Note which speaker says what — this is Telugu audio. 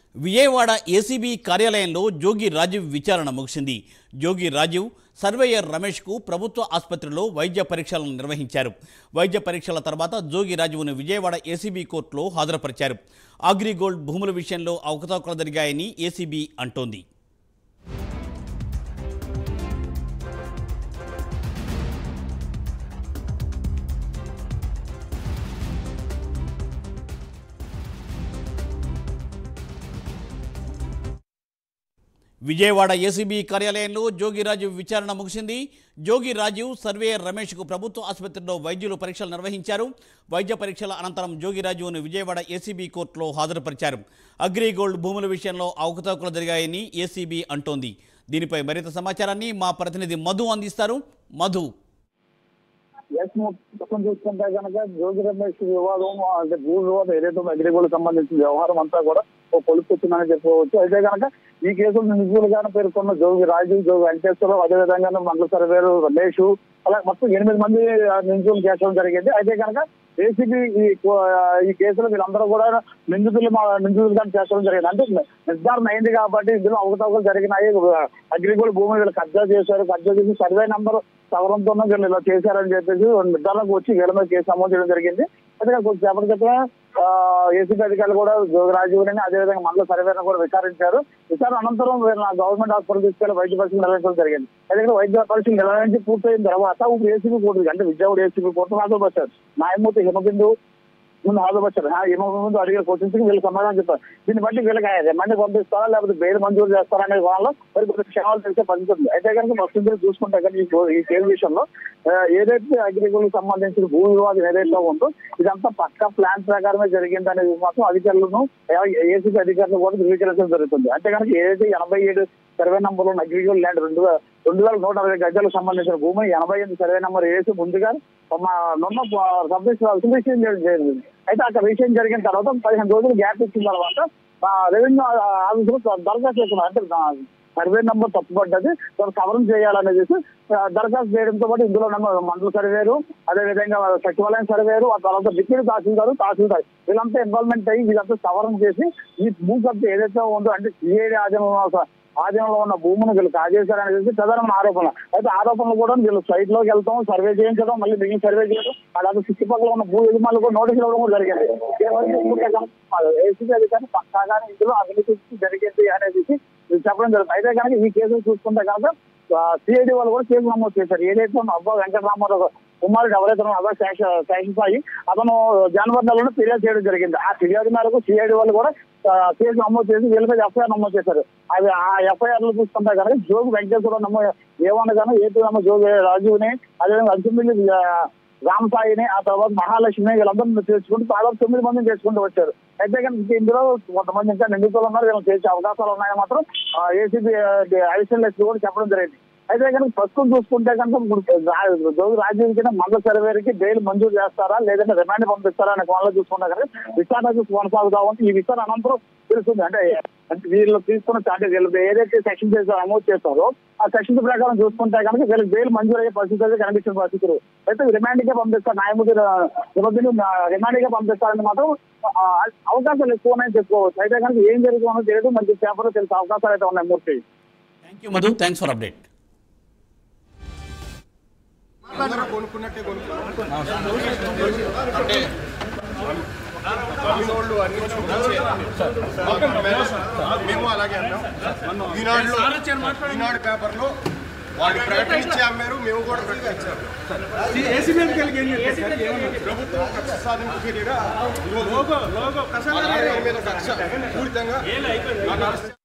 Speaker 1: విజయవాడ ఏసీబీ కార్యాలయంలో జోగి రాజీవ్ విచారణ ముగిసింది జోగి రాజీవ్ సర్వేయర్ రమేష్కు ప్రభుత్వ ఆసుపత్రిలో వైద్య పరీక్షలను నిర్వహించారు వైద్య పరీక్షల తర్వాత జోగి రాజువును విజయవాడ ఏసీబీ కోర్టులో హాజరుపరిచారు అగ్రిగోల్డ్ భూముల విషయంలో అవకతవకలు జరిగాయని ఏసీబీ అంటోంది విజయవాడ ఏసీబీ కార్యాలయంలో జోగి రాజీవ్ విచారణ ముగిసింది జోగి రాజీవ్ సర్వేయర్ రమేష్కు ప్రభుత్వ ఆసుపత్రిలో వైద్యులు పరీక్షలు నిర్వహించారు వైద్య పరీక్షల అనంతరం జోగి రాజువును విజయవాడ ఏసీబీ కోర్టులో హాజరుపరిచారు అగ్రిగోల్డ్ భూముల విషయంలో అవకతవకలు జరిగాయని ఏసీబీ అంటోంది దీనిపై మరింత సమాచారాన్ని మా ప్రతినిధి మధు అందిస్తారు మధు
Speaker 2: ఎస్ మొత్తం చూసుకుంటే కనుక జోగి రమేష్ వివాదం అంటే భూ వివాదం ఏదైతే ఉందో అగ్రిగోల్డ్ సంబంధించిన వ్యవహారం అంతా కూడా ఒక కొలుపు వచ్చిందని చెప్పుకోవచ్చు అయితే కనుక ఈ కేసులో నిజులుగానే పేర్కొన్న జోగి రాజు జోగి వెంకటేశ్వరరావు అదేవిధంగా మండల సర్వేరు రమేష్ అలా మొత్తం ఎనిమిది మంది నిందితులు చేర్చడం జరిగింది అయితే కనుక ఏసీబీ ఈ కో- ఈ కేసులో వీళ్ళందరూ కూడా నిందితులు మా నిందితులుగా చేర్చడం జరిగింది అంటే నిర్ధారణ అయింది కాబట్టి ఇందులో అవకతవకలు జరిగినాయి అగ్రిగోల్డ్ భూమి వీళ్ళు కబ్జా చేశారు కబ్జా చేసి సర్వే నంబర్ సవరంతో వీళ్ళు ఇలా చేశారని చెప్పేసి నిర్ధారణకు వచ్చి వీళ్ళ మీద కేసు నమోదు చేయడం జరిగింది అయితే కొంచెం సేపటి క్రితం ఏసీబీ అధికారులు కూడా జోగరాజుని అదేవిధంగా మండల సర్వేను కూడా విచారించారు విచారణ అనంతరం వీళ్ళ గవర్నమెంట్ హాస్పిటల్ తీసుకెళ్లి వైద్య పరీక్షలు నిర్వహించడం జరిగింది అయితే వైద్య పరీక్షలు నిర్వహించి పూర్తయిన తర్వాత ఇప్పుడు ఏసీబీ కోర్టు అంటే విజయవాడ ఏసీబీ కోర్టు హాజరుపరిచారు న్యాయమూర్తి హిమబిందు ముందు హాజరుపరిచారు ఆ హిమ ముందు అడిగిన క్వశ్చన్స్ వీళ్ళు సమాధానం చెప్పారు దీన్ని బట్టి వీళ్ళకి రిమాండ్ పంపిస్తారా లేకపోతే బెయిల్ మంజూరు చేస్తారా అనే వాళ్ళలో మరి కొన్ని క్షణాలు తెలిసే పరిస్థితి ఉంది అయితే కనుక వస్తుంది చూసుకుంటే కనుక ఈ కో- ఈ కేసు విషయంలో ఆ, ఏదైతే అగ్రికల్చర్ సంబంధించిన భూ వివాదం ఏదైతే ఉందో ఇదంతా పక్కా ప్లాన్ ప్రకారమే జరిగింది అనేది మాత్రం అధికారులను ఏసీపీ అధికారులు కూడా ధృవీకరించడం జరుగుతుంది అంటే కనుక ఏదైతే ఎనభై ఏడు సర్వే నంబర్ ఉన్న అగ్రికల్చర్ ల్యాండ్ రెండు వే- రెండు వేల నూట అరవై గజాలకు సంబంధించిన భూమి ఎనభై ఎనిమిది సర్వే నెంబర్ వేసి ముందుగా మా నున్న సబ్మిట్ రిజిస్ట్రేషన్ చేయడం జరిగింది అయితే అక్కడ రిజిస్ట్రేషన్ జరిగిన తర్వాత పదిహేను రోజులు గ్యాప్ ఇచ్చిన తర్వాత రెవెన్యూ ఆఫీసులు దరఖాస్తు చేసుకున్నారు అంటే నా సర్వే నెంబర్ తప్పుపడ్డది దాన్ని సవరణ చేయాలనేది ఆ, దరఖాస్తు చేయడంతో పాటు ఇందులో నెంబర్ మండల సర్వేరు అదేవిధంగా సచివాలయం సర్వేరు ఆ తర్వాత డిప్యూటీ తహసీల్దారు తహసీల్దార్ వీళ్ళంతా ఇన్వాల్వ్మెంట్ అయ్యి వీళ్ళంతా సవరణ చేసి ఈ భూ కబ్జా ఏదైతే ఉందో అంటే సిఐడి ఆధీనంలో ఉన్న- ఆధీనంలో ఉన్న భూమిని వీళ్ళు కాజేశారనేది ప్రధానమైన ఆరోపణ అయితే ఆరోపణలు కూడా వీళ్ళు సైట్ లోకి వెళ్తాం సర్వే చేయించడం మళ్ళీ మిగిలిన సర్వే చేయడం అలాగే చుట్టుపక్కల ఉన్న భూ యజమానులు కూడా నోటీసులు ఇవ్వడం కూడా జరిగింది కేవలం చూసుకుంటే కనుక ఏసీబీ అధికారి పక్కాగానే ఇందులో అవినీతి జరిగింది అనేది చెప్పడం జరుగుతుంది అయితే కనుక ఈ కేసులు చూసుకుంటే కనుక సిఐడి వాళ్ళు కూడా కేసు నమోదు చేశారు ఏదైతే ఉన్న అబ్బా వెంకటరామారావు కుమారుడు ఎవరైతే ఉన్నారో అబ్బా శాషన్ సాయి అతను జనవరి నెలలో ఫిర్యాదు చేయడం జరిగింది ఆ ఫిర్యాదు మేరకు సిఐడి వాళ్ళు కూడా ఆ, కేసు నమోదు చేసి వీళ్ళ మీద ఎఫ్ఐఆర్ నమోదు చేశారు అవి ఆ ఎఫ్ఐఆర్ లో చూసుకుంటే కనుక జోగు వెంకటేశ్వరరావు నమోదు ఏమనగానో ఏపీ నమ్మ జోగు రాజుని అదేవిధంగా అల్సిమిల్లి రామసాయిని ఆ తర్వాత మహాలక్ష్మి వీళ్ళందరూ తెచ్చుకుంటూ దాదాపు తొమ్మిది మందిని తెచ్చుకుంటూ వచ్చారు అయితే కనుక ఇందులో కొంతమంది ఇంకా నిందితులు ఉన్నారు వీళ్ళని చేసే అవకాశాలు ఉన్నాయని మాత్రం ఏసీబీ అడిషనల్ ఎస్పీ కూడా చెప్పడం జరిగింది అయితే కనుక ప్రస్తుతం చూసుకుంటే కనుక ఇప్పుడు రా- జోగి రాజీవ్ కింద మండల సర్వేకి బెయిల్ మంజూరు చేస్తారా లేదంటే రిమాండ్ పంపిస్తారా అనే కోణంలో చూసుకుంటే కనుక విచారణ చూసి కొనసాగుతా ఉంది ఈ విచారణ అనంతరం తెలుస్తుంది అంటే అంటే వీళ్ళు తీసుకున్న అంటే వీళ్ళు ఏదైతే సెక్షన్ చేస్తారో అమౌంట్ చేస్తారో ఆ సెక్షన్ ప్రకారం చూసుకుంటే కనుక వీళ్ళకి బెయిల్ మంజూరు అయ్యే పరిస్థితి అయితే కనిపించిన పరిస్థితులు అయితే రిమాండ్ గా పంపిస్తారు న్యాయమూర్తి నిబంధనలు రిమాండ్ గా పంపిస్తారని మాత్రం ఆ, అవకాశాలు ఎక్కువ ఉన్నాయని చెప్పుకోవచ్చు అయితే కనుక ఏం జరుగుతుందో తెలియదు మంచి పేపర్ తెలిసే అవకాశాలు అయితే ఉన్నాయి Murthy
Speaker 1: thank you Madhu thanks for update
Speaker 3: అందరూ కొనుక్కున్నట్టే కొనుక్కున్నారు అంటే అమ్మినోళ్ళు అన్ని చూపించి మేము అలాగే అన్నాం ఈనాడులో ఈనాడు పేపర్లో వాళ్ళు ప్రకటించి అమ్మారు మేము కూడా ప్రకటించాము ప్రభుత్వం కక్ష సాధింపు చర్యగా ఈరోజు మా నాన్నగారి మీద కక్ష పూరితంగా ఆ నరసింహ